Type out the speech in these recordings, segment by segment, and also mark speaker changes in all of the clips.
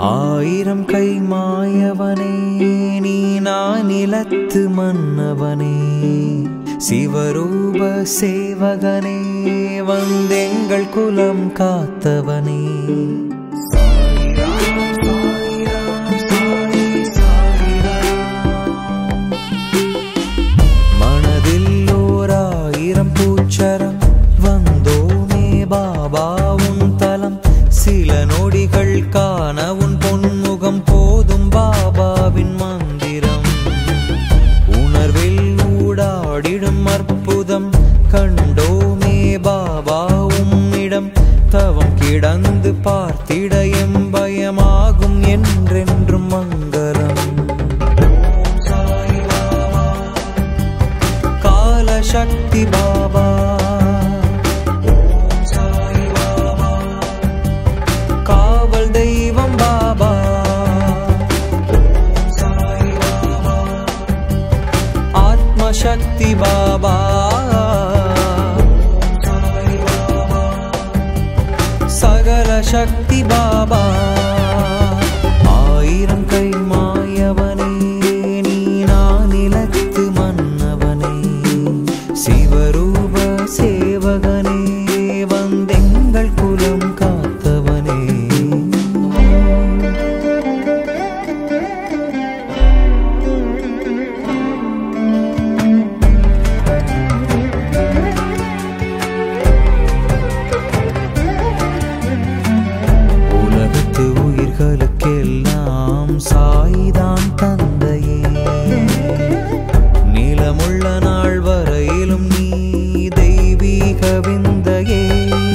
Speaker 1: ஆயிரம் கை மாயவனே நீ நான் நிலத்து மன்னவனே சிவரூப சேவகனே வந்தெங்கள் குலம் காத்தவனே மனதில் ஓராயிரம் பூச்சரம் வந்தோமே பாபா உன் தலம் சில நொடிகள் காண உன் பொன்முகம் போதும் பாபாவின் மந்திரம் உணர்வில் ஊடாடிடும் அற்புதம் கண்டோமே பாபா உம்மிடம் தவம் கிடந்து பார்த்திட எம்பயமாகும் என்றென்றும் மங்களம் காலசக்தி பாபா காவல் தெய்வம் பாபா ஆத்மசக்தி பாபா சகல சக்தி பாபா ஆயிரம் கை மாயவனே நீ நான் நிலத்து மன்னவனே சிவரூப சேவகனே வந்தெங்கள் குலம் காத்தவனே உலகத்து உயிர்களுக்கெல்லாம் சாய்தான் தந்தையே நிலமுள்ள நாள் வரையிலும் நீ தெய்வீக விந்தையே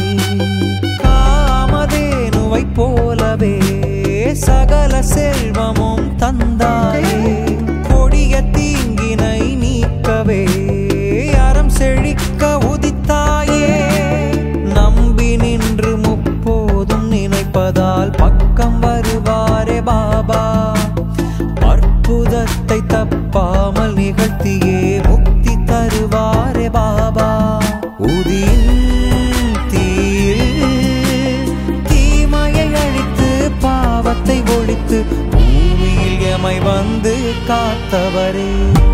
Speaker 1: காமதேனுவை போலவே சகல செல்வமும் தந்தாயே கொடிய தீங்கினை நீக்கவே அறம் செழிக்க உதித்தாயே நம்பி நின்று முப்போதும் நினைப்பதால் பக்கம் வருவாரே பாபா அற்புதத்தை தப்பாமல் நிகழ்த்தியே முக்தி தருவாரே பாபா உதியின் தீயில் தீமையை அழித்து பாவத்தை ஒழித்து பூமியில் எமை வந்து காத்தவரே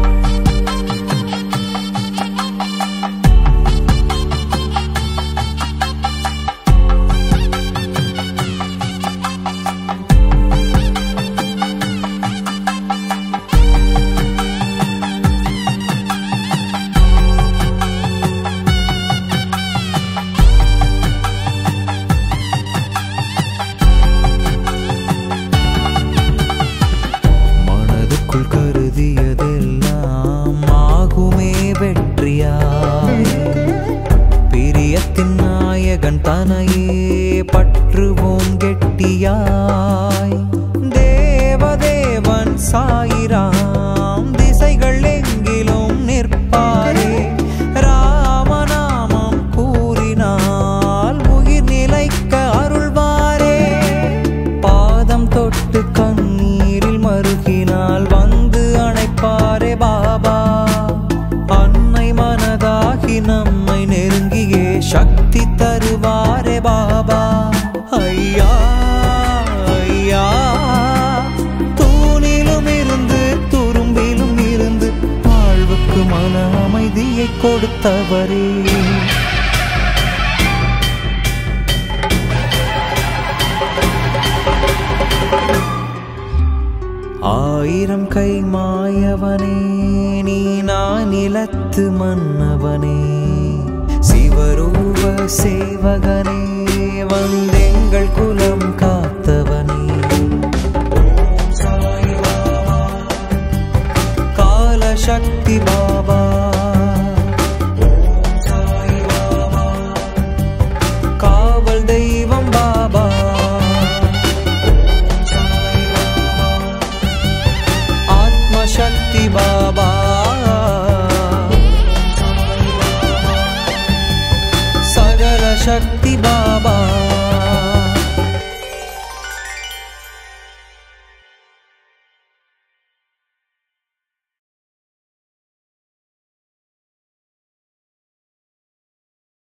Speaker 1: மனதுக்குள் கருதியதெல்லாம் ஆகுமே வெற்றியாய் பிரியத்தின் நாயகன் தனையே பற்றுவோம் கெட்டியாய் தேவதேவன் சாயிராம் திசைகள் எங்கிலும் நிற்பாரே ராமநாமம் கூறினால் உயிர் நிலைக்க அருள்வாரே பாதம் தொட்டு கண்ணீரில் மருகினால் வந்து அணைப்பாரே பாபா அன்னை மனதாகி நம்மை நெருங்கியே சக்தி தருவாரே பாபா ஐயா ஐயா தூணிலும் இருந்து துரும்பிலும் இருந்து வாழ்வுக்கு மன அமைதியை கொடுத்தவரே ஆயிரம் கை மாயவனே நீ நான் நிலத்து மன்னவனே சிவரூப சேவகனே வந்தெங்கள் குலம் காத்தவனே காலசக்தி பாபா காவல் தெய்வம் பாபா ஆத்மசக்தி பாபா சகல சக்தி பாபா